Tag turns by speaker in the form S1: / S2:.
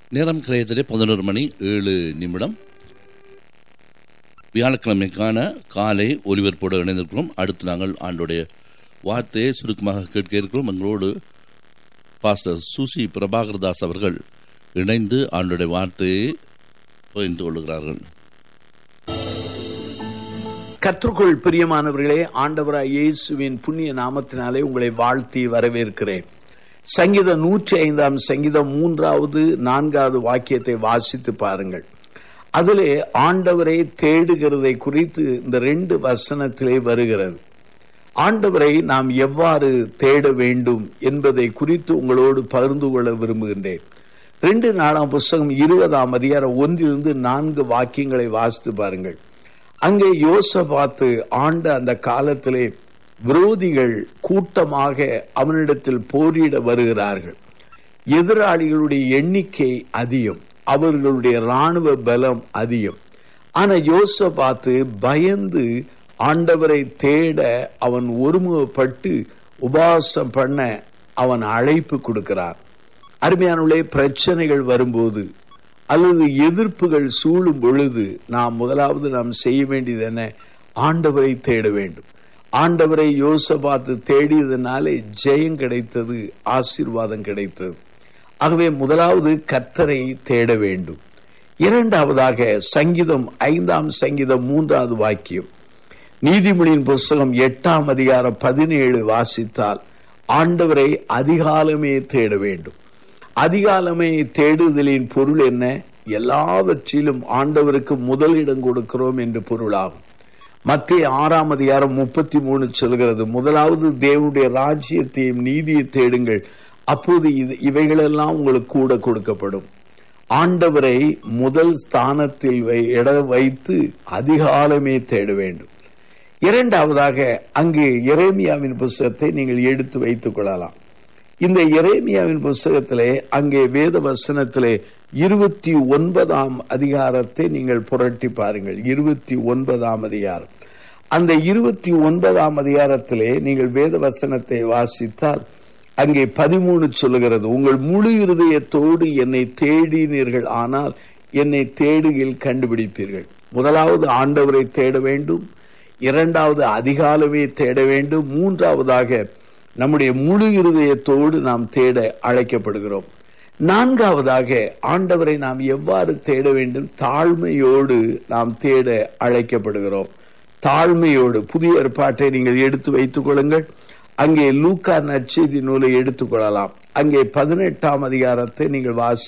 S1: நேரம் கிரயத்திலே பதினோரு மணி ஏழு நிமிடம் வியாழக்கிழமைக்கான காலை ஒலிபரப்போடு இணைந்திருக்கிறோம் அடுத்து நாங்கள் ஆண்டுடைய வார்த்தையை சுருக்கமாக கேட்க இருக்கிறோம் எங்களோடு பாஸ்டர் சுசி பிரபாகர்தாஸ் அவர்கள் இணைந்து ஆண்டுடைய வார்த்தையை பகிர்ந்து கொள்கிறார்கள்
S2: கற்றுக்குள் பிரியமானவர்களே ஆண்டவராய் இயேசுவின் புண்ணிய நாமத்தினாலே உங்களை வாழ்த்தி வரவேற்கிறேன் சங்கீதம் நூற்றி ஐந்தாம் சங்கீதம் மூன்றாவது நான்காவது வாக்கியத்தை வாசித்து பாருங்கள் அதிலே ஆண்டவரை தேடுகிறதை குறித்து இந்த ரெண்டு வசனத்திலே வருகிறது ஆண்டவரை நாம் எவ்வாறு தேட வேண்டும் என்பதை குறித்து உங்களோடு பகிர்ந்து கொள்ள விரும்புகின்றேன் ரெண்டு நாளாம் புஸ்தகம் இருபதாம் அதிகாரம் ஒன்றிலிருந்து நான்கு வாக்கியங்களை வாசித்து பாருங்கள் அங்கே யோசபாத்து ஆண்ட அந்த காலத்திலே விரோதிகள் கூட்டமாக அவனிடத்தில் போரிட வருகிறார்கள் எதிராளிகளுடைய எண்ணிக்கை அதிகம் அவர்களுடைய ராணுவ பலம் அதிகம் ஆனா யோசபாத்து பயந்து ஆண்டவரை தேட அவன் ஒருமுகப்பட்டு உபாசம் பண்ண அவன் அழைப்பு கொடுக்கிறான் அருமையானுள்ளே பிரச்சனைகள் வரும்போது அல்லது எதிர்ப்புகள் சூழும் பொழுது நாம் முதலாவது நாம் செய்ய வேண்டியது என்ன ஆண்டவரை தேட வேண்டும் ஆண்டவரை யோசபாத்து தேடியதனாலே ஜெயம் கிடைத்தது ஆசீர்வாதம் கிடைத்தது ஆகவே முதலாவது கத்தரை தேட வேண்டும் இரண்டாவதாக சங்கீதம் ஐந்தாம் சங்கீதம் மூன்றாவது வாக்கியம் நீதிமொழியின் புஸ்தகம் எட்டாம் அதிகாரம் பதினேழு வாசித்தால் ஆண்டவரை அதிகாலமே தேட வேண்டும் அதிகாலமே தேடுதலின் பொருள் என்ன எல்லாவற்றிலும் ஆண்டவருக்கு முதலிடம் கொடுக்கிறோம் என்று பொருளாகும் மத்திய ஆறாம் அதிகாரம் முப்பத்தி மூணு சொல்கிறது முதலாவது தேவனுடைய ராஜ்யத்தையும் நீதியை தேடுங்கள் அப்போது இது இவைகளெல்லாம் உங்களுக்கு கூட கொடுக்கப்படும் ஆண்டவரை முதல் ஸ்தானத்தில் இடம் வைத்து அதிகாலமே தேட வேண்டும் இரண்டாவதாக அங்கு எரேமியாவின் புஸ்தகத்தை நீங்கள் எடுத்து வைத்துக் கொள்ளலாம் இந்த எரேமியாவின் புஸ்தகத்திலே அங்கே வேத வசனத்திலே இருபத்தி ஒன்பதாம் அதிகாரத்தை நீங்கள் புரட்டி பாருங்கள் இருபத்தி ஒன்பதாம் அதிகாரம் அந்த இருபத்தி ஒன்பதாம் அதிகாரத்திலே நீங்கள் வேத வசனத்தை வாசித்தால் அங்கே பதிமூணு சொல்லுகிறது உங்கள் முழு இருதயத்தோடு என்னை தேடினீர்கள் ஆனால் என்னை தேடுகில் கண்டுபிடிப்பீர்கள் முதலாவது ஆண்டவரை தேட வேண்டும் இரண்டாவது அதிகாலமே தேட வேண்டும் மூன்றாவதாக நம்முடைய முழு இருதயத்தோடு நாம் தேட அழைக்கப்படுகிறோம் நான்காவதாக ஆண்டவரை நாம் எவ்வாறு தேட வேண்டும் தாழ்மையோடு நாம் தேட அழைக்கப்படுகிறோம் தாழ்மையோடு புதிய ஏற்பாட்டை நீங்கள் எடுத்து வைத்துக் கொள்ளுங்கள் அங்கே லூக்கா நற்செய்தி நூலை எடுத்துக்கொள்ளலாம் அங்கே பதினெட்டாம் அதிகாரத்தை நீங்கள் வாசி